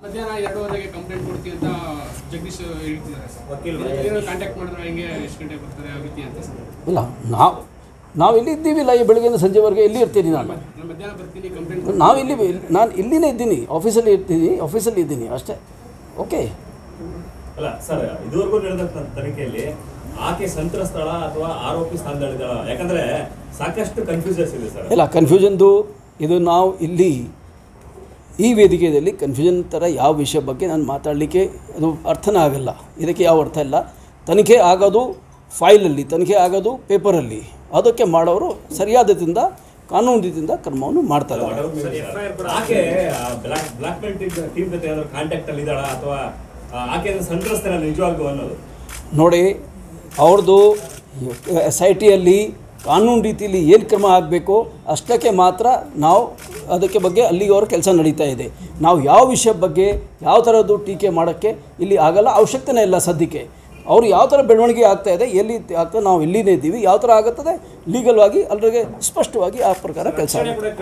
ಮಧ್ಯಾಹ್ನ ಎರಡೂವರೆಗೆ ಕಂಪ್ಲೇಂಟ್ ಕೊಡ್ತೀವಿ ಅಂತ ಜಗದೀಶ್ ಹೇಳ್ತಿದ್ದಾರೆ ಸರ್ ಕಾಂಟ್ಯಾಕ್ಟ್ ಮಾಡಿದ್ರೆ ಹಿಂಗೆ ಎಷ್ಟು ಗಂಟೆಗೆ ಬರ್ತಾರೆ ಆ ರೀತಿ ಅಂತ ಸರ್ ಇಲ್ಲ ನಾವು ನಾವು ಇಲ್ಲಿ ಇದ್ದೀವಿಲ್ಲ ಈ ಬೆಳಗ್ಗೆಯಿಂದ ಸಂಜೆವರೆಗೆ ಇಲ್ಲಿ ಇರ್ತೀನಿ ನಾನು ನಾನು ಮಧ್ಯಾಹ್ನ ಬರ್ತೀನಿ ಕಂಪ್ಲೇಂಟ್ ನಾವು ಇಲ್ಲಿ ನಾನು ಇಲ್ಲಿನೇ ಇದ್ದೀನಿ ಆಫೀಸಲ್ಲಿ ಇರ್ತೀನಿ ಆಫೀಸಲ್ಲಿ ಇದ್ದೀನಿ ಅಷ್ಟೇ ಓಕೆ ಅಲ್ಲ ಸರ್ ಇದುವರೆಗೂ ನಡೆದಂತ ತನಿಖೆಯಲ್ಲಿ ಆಕೆ ಸಂತ್ರಸ್ತಳ ಅಥವಾ ಆರೋಪಿ ಸ್ಥಾನದಲ್ಲಿದ್ದಾಳ ಯಾಕಂದ್ರೆ ಸಾಕಷ್ಟು ಕನ್ಫ್ಯೂಸನ್ಸ್ ಇದೆ ಸರ್ ಇಲ್ಲ ಕನ್ಫ್ಯೂಷನ್ದು ಇದು ನಾವು ಇಲ್ಲಿ ಈ ವೇದಿಕೆಯಲ್ಲಿ ಕನ್ಫ್ಯೂಷನ್ ಥರ ಯಾವ ವಿಷಯ ಬಗ್ಗೆ ನಾನು ಮಾತಾಡಲಿಕ್ಕೆ ಅದು ಅರ್ಥನೇ ಆಗಲ್ಲ ಇದಕ್ಕೆ ಯಾವ ಅರ್ಥ ಇಲ್ಲ ತನಿಖೆ ಆಗೋದು ಫೈಲಲ್ಲಿ ತನಿಖೆ ಆಗೋದು ಪೇಪರಲ್ಲಿ ಅದಕ್ಕೆ ಮಾಡೋರು ಸರಿಯಾದದಿಂದ ಕಾನೂನು ರೀತಿಯಿಂದ ಕ್ರಮವನ್ನು ಮಾಡ್ತಾರೆ ಆಕೆ ಬ್ಲಾಕ್ ಬ್ಲಾಕ್ ಮೇಲ್ ಟೀಮ್ ಜೊತೆ ಏನಾದ್ರು ಕಾಂಟ್ಯಾಕ್ಟ್ ಅಲ್ಲಿ ಇದ್ದಾಳ ಅಥವಾ ಆ, ಆಕೆ ಸಂತ್ರಸ್ತನ ನಿಜವಾಗ್ಲೂ ಅನ್ನೋದು ನೋಡಿ ಅವ್ರದ್ದು ಎಸ್ ಐ ಟಿಯಲ್ಲಿ ಕಾನೂನು ರೀತಿಯಲ್ಲಿ ಏನು ಕ್ರಮ ಆಗಬೇಕು ಅಷ್ಟಕ್ಕೆ ಮಾತ್ರ ನಾವು ಅದಕ್ಕೆ ಬಗ್ಗೆ ಅಲ್ಲಿವರೆಗೂ ಕೆಲಸ ನಡೀತಾ ಇದೆ ನಾವು ಯಾವ ವಿಷಯ ಬಗ್ಗೆ ಯಾವ ಥರದ್ದು ಟೀಕೆ ಮಾಡೋಕ್ಕೆ ಇಲ್ಲಿ ಆಗಲ್ಲ ಅವಶ್ಯಕತೆನೇ ಇಲ್ಲ ಸದ್ಯಕ್ಕೆ ಅವ್ರು ಯಾವ ಥರ ಬೆಳವಣಿಗೆ ಆಗ್ತಾ ಇದೆ ಎಲ್ಲಿ ಆಗ್ತದೆ ನಾವು ಎಲ್ಲಿನೇ ಇದ್ದೀವಿ ಯಾವ ಥರ ಆಗುತ್ತದೆ ಲೀಗಲ್ವಾಗಿ ಅಲ್ಲರಿಗೆ ಸ್ಪಷ್ಟವಾಗಿ ಆ ಪ್ರಕಾರ ಕೆಲಸ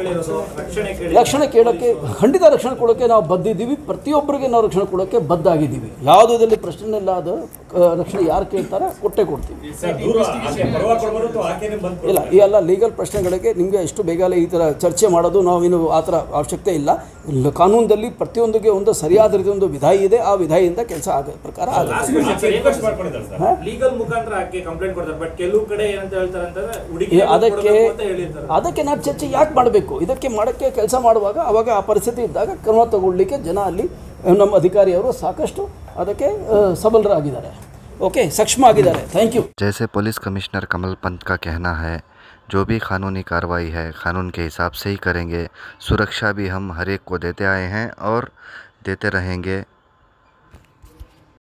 ರಕ್ಷಣೆ ಕೇಳೋಕ್ಕೆ ಖಂಡಿತ ರಕ್ಷಣೆ ಕೊಡೋಕ್ಕೆ ನಾವು ಬದ್ದಿದ್ದೀವಿ ಪ್ರತಿಯೊಬ್ಬರಿಗೆ ನಾವು ರಕ್ಷಣೆ ಕೊಡೋಕ್ಕೆ ಬದ್ಧಾಗಿದ್ದೀವಿ ಯಾವುದರಲ್ಲಿ ಪ್ರಶ್ನೆ ಇಲ್ಲ ಅದು ಆ, ರಕ್ಷಣೆ ಯಾರು ಕೇಳ್ತಾರೆ ಕೊಟ್ಟೆ ಕೊಡ್ತೀವಿ ಸರ್ ದೂರ ಆಕೆ ಪರವಾಗಿ ಕೊಡ್ಬೋದು ಅಥವಾ ಆಕೆನೇ ಬಂದು ಇಲ್ಲ ಈ ಎಲ್ಲ ಲೀಗಲ್ ಪ್ರಶ್ನೆಗಳಿಗೆ ನಿಮಗೆ ಎಷ್ಟು ಬೇಗ ಈ ಥರ ಚರ್ಚೆ ಮಾಡೋದು ನಾವಿನ್ನು ಆ ಥರ ಅವಶ್ಯಕತೆ ಇಲ್ಲ ಇಲ್ಲ, ಕಾನೂನದಲ್ಲಿ ಪ್ರತಿಯೊಂದಿಗೆ ಒಂದು ಸರಿಯಾದ ರೀತಿಯ ಒಂದು ವಿಧಾಯಿ ಇದೆ ಆ ವಿಧಾಯಿಯಿಂದ ಕೆಲಸ ಆಗೋ ಪ್ರಕಾರ ಆಗುತ್ತೆ ರಿಕ್ವೆಸ್ಟ್ ಮಾಡ್ಕೊಂಡಿದ್ದಾರೆ ಸರ್ ಲೀಗಲ್ ಮುಖಾಂತರ ಆಕೆ ಕಂಪ್ಲೇಂಟ್ ಕೊಡ್ತಾರೆ ಬಟ್ ಕೆಲವು ಕಡೆ ಏನಂತ ಹೇಳ್ತಾರೆ ಅಂತಂದ್ರೆ ಹುಡುಗಿ ಈ ಅದಕ್ಕೆ ಅಂತ ಹೇಳಿರ್ತಾರೆ ಅದಕ್ಕೆ ನಾವು ಚರ್ಚೆ ಯಾಕೆ ಮಾಡಬೇಕು ಇದಕ್ಕೆ ಮಾಡೋಕ್ಕೆ ಕೆಲಸ ಮಾಡುವಾಗ ಅವಾಗ ಆ ಪರಿಸ್ಥಿತಿ ಇದ್ದಾಗ ಕ್ರಮ ತಗೊಳ್ಳಿಕ್ಕೆ ಜನ ಅಲ್ಲಿ ಆ, ನಮ್ಮ ಅಧಿಕಾರಿಯವರು ಸಾಕಷ್ಟು ಅದಕ್ಕೆ ಆ, ಸಬಲರಾಗಿದ್ದಾರೆ ಓಕೆ ಸಕ್ಷಮ ಆಗಿದ್ದಾರೆ ಥ್ಯಾಂಕ್ ಯು जैसे पुलिस कमिश्नर कमल पंत का कहना है जो भी कानूनी कार्रवाई है कानून के हिसाब से ही करेंगे सुरक्षा भी हम हर एक को देते आए हैं और देते रहेंगे